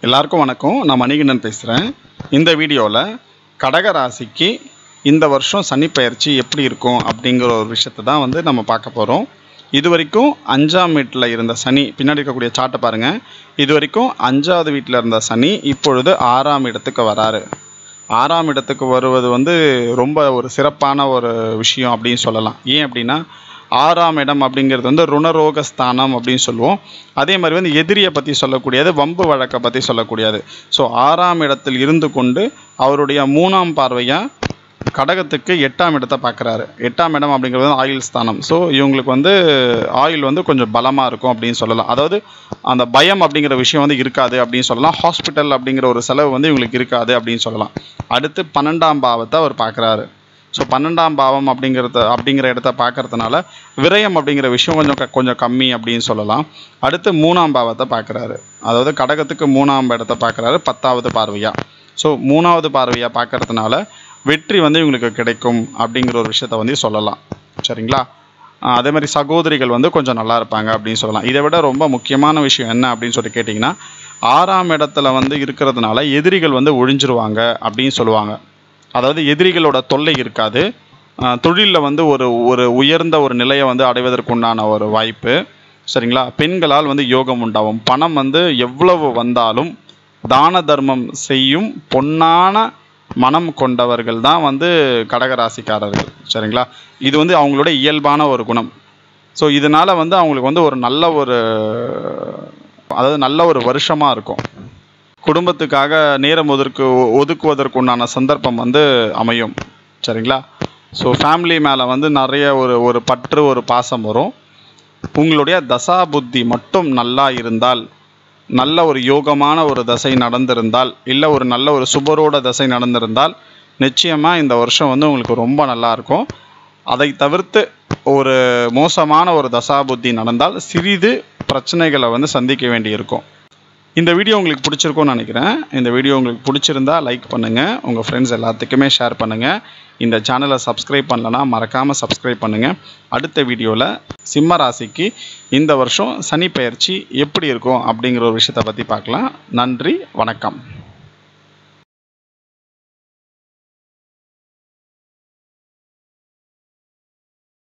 எல்லாருக்கும் வணக்கம் நான் மணிகண்டன் பேசுகிறேன் இந்த வீடியோவில் கடக ராசிக்கு இந்த வருஷம் சனி பெயர்ச்சி எப்படி இருக்கும் அப்படிங்கிற ஒரு விஷயத்தை தான் வந்து நம்ம பார்க்க போகிறோம் இது வரைக்கும் அஞ்சாம் வீட்டில் இருந்த சனி பின்னாடி இருக்கக்கூடிய சார்ட்டை பாருங்கள் இது வரைக்கும் அஞ்சாவது வீட்டில் இருந்த சனி இப்பொழுது ஆறாம் இடத்துக்கு வராரு ஆறாம் இடத்துக்கு வருவது வந்து ரொம்ப ஒரு சிறப்பான ஒரு விஷயம் அப்படின்னு சொல்லலாம் ஏன் அப்படின்னா ஆறாம் இடம் அப்படிங்கிறது வந்து ருணரோக ஸ்தானம் அப்படின்னு சொல்லுவோம் அதே மாதிரி வந்து எதிரியை பற்றி சொல்லக்கூடியது வம்பு வழக்கை பற்றி சொல்லக்கூடியது ஸோ ஆறாம் இடத்தில் இருந்து கொண்டு அவருடைய மூணாம் பார்வையாக கடகத்துக்கு எட்டாம் இடத்தை பார்க்குறாரு எட்டாம் இடம் அப்படிங்கிறது வந்து ஆயில் ஸ்தானம் ஸோ இவங்களுக்கு வந்து ஆயில் வந்து கொஞ்சம் பலமாக இருக்கும் அப்படின்னு சொல்லலாம் அதாவது அந்த பயம் அப்படிங்கிற விஷயம் வந்து இருக்காது அப்படின்னு சொல்லலாம் ஹாஸ்பிட்டல் அப்படிங்கிற ஒரு செலவு வந்து இவங்களுக்கு இருக்காது அப்படின்னு சொல்லலாம் அடுத்து பன்னெண்டாம் பாவத்தை அவர் பார்க்குறாரு ஸோ பன்னெண்டாம் பாவம் அப்படிங்கிறத அப்படிங்கிற இடத்த பார்க்கறதுனால விரயம் அப்படிங்கிற விஷயம் கொஞ்சம் க- கொஞ்சம் கம்மி அப்படின்னு சொல்லலாம் அடுத்து மூணாம் பாவத்தை பார்க்குறாரு அதாவது கடகத்துக்கு மூணாம் இடத்தை பார்க்குறாரு பத்தாவது பார்வையாக ஸோ மூணாவது பார்வையாக பார்க்கறதுனால வெற்றி வந்து இவங்களுக்கு கிடைக்கும் அப்படிங்கிற ஒரு விஷயத்த வந்து சொல்லலாம் சரிங்களா ஆஹ் அதே மாதிரி சகோதரிகள் வந்து கொஞ்சம் நல்லா இருப்பாங்க அப்படின்னு சொல்லலாம் இதை விட ரொம்ப முக்கியமான விஷயம் என்ன அப்படின்னு சொல்லிட்டு கேட்டிங்கன்னா ஆறாம் இடத்துல வந்து இருக்கிறதுனால எதிரிகள் வந்து ஒழிஞ்சிருவாங்க அப்படின்னு சொல்லுவாங்க அதாவது எதிரிகளோட தொல்லை இருக்காது தொழிலில் வந்து ஒரு ஒரு உயர்ந்த ஒரு நிலையை வந்து அடைவதற்குண்டான ஒரு வாய்ப்பு சரிங்களா பெண்களால் வந்து யோகம் உண்டாகும் பணம் வந்து எவ்வளவு வந்தாலும் தான தர்மம் செய்யும் பொன்னான மனம் கொண்டவர்கள் தான் வந்து கடகராசிக்காரர்கள் சரிங்களா இது வந்து அவங்களோட இயல்பான ஒரு குணம் ஸோ இதனால் வந்து அவங்களுக்கு வந்து ஒரு நல்ல ஒரு அதாவது நல்ல ஒரு வருஷமாக இருக்கும் குடும்பத்துக்காக நேரம் ஒதுக்கு ஒதுக்குவதற்குண்டான சந்தர்ப்பம் வந்து அமையும் சரிங்களா ஸோ ஃபேமிலி மேலே வந்து நிறைய ஒரு ஒரு பற்று ஒரு பாசம் வரும் உங்களுடைய தசா புத்தி மட்டும் நல்லா இருந்தால் நல்ல ஒரு யோகமான ஒரு தசை நடந்திருந்தால் இல்லை ஒரு நல்ல ஒரு சுபரோட தசை நடந்திருந்தால் நிச்சயமாக இந்த வருஷம் வந்து உங்களுக்கு ரொம்ப நல்லா இருக்கும் அதை தவிர்த்து ஒரு மோசமான ஒரு தசா புத்தி நடந்தால் சிறிது பிரச்சனைகளை வந்து சந்திக்க வேண்டியிருக்கும் இந்த வீடியோ உங்களுக்கு பிடிச்சிருக்கும்னு நினைக்கிறேன் இந்த வீடியோ உங்களுக்கு பிடிச்சிருந்தா லைக் பண்ணுங்கள் உங்கள் ஃப்ரெண்ட்ஸ் எல்லாத்துக்குமே ஷேர் பண்ணுங்கள் இந்த சேனலை சப்ஸ்கிரைப் பண்ணலனா மறக்காமல் சப்ஸ்கிரைப் பண்ணுங்கள் அடுத்த வீடியோவில் சிம்ம ராசிக்கு இந்த வருஷம் சனி பெயர்ச்சி எப்படி இருக்கும் அப்படிங்கிற ஒரு விஷயத்தை பற்றி பார்க்கலாம் நன்றி வணக்கம்